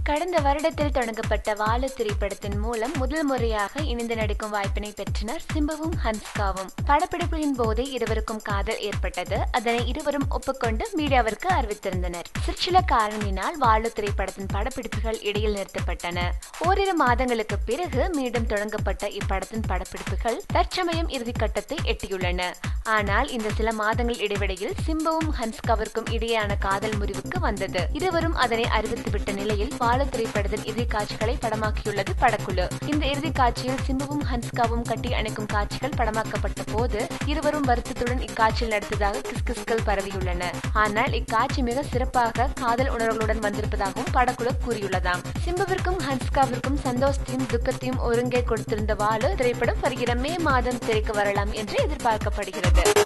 கடந்த வருடத்தில் தொடங்கப்பட்ட வாழு திரைப்படத்தின் மூலம் முதல் முறையாக இணைந்து நடிக்கும் வாய்ப்பினை பெற்றனர் சிம்புவும் ஹன்ஸ்காவும் படப்பிடிப்பின் போதே இருவருக்கும் காதல் ஏற்பட்டது அதனை இருவரும் ஒப்புக்கொண்டு மீடியாவிற்கு அறிவித்திருந்தனர் சிற்சில காரணத்தினால் வாழு திரைப்படத்தின் படப்பிடிப்புகள் இடையில் நிறுத்தப்பட்டன ஓரிரு மாதங்களுக்கு பிறகு மீண்டும் தொடங்கப்பட்ட இப்படத்தின் படப்பிடிப்புகள் தற்சமயம் இறுதிக்கட்டத்தை எட்டியுள்ளன ஆனால் இந்த சில மாதங்கள் இடைவெளியில் சிம்புவும் ஹன்ஸ்காவிற்கும் இடையேயான காதல் முறிவுக்கு வந்தது இருவரும் அதனை அறிவித்துவிட்ட நிலையில் வாழ திரைப்படத்தின் இறுதி காட்சிகளை படமாக்கியுள்ளது படக்குழு இந்த இறுதி காட்சியில் சிம்புவும் ஹன்ஸ்காவும் கட்டி அணைக்கும் காட்சிகள் படமாக்கப்பட்ட போது இருவரும் வருத்தத்துடன் இக்காட்சியில் நடித்ததாக கிஸ்கிஸ்கள் பரவியுள்ளன ஆனால் இக்காட்சி மிக சிறப்பாக காதல் உணர்வுகளுடன் வந்திருப்பதாகவும் படக்குழு கூறியுள்ளதாம் சிம்புவிற்கும் ஹன்ஸ்காவிற்கும் சந்தோஷத்தையும் துக்கத்தையும் ஒருங்கே கொடுத்திருந்த வாழு திரைப்படம் வருகிற மே மாதம் திரைக்கு வரலாம் என்று எதிர்பார்க்கப்படுகிறது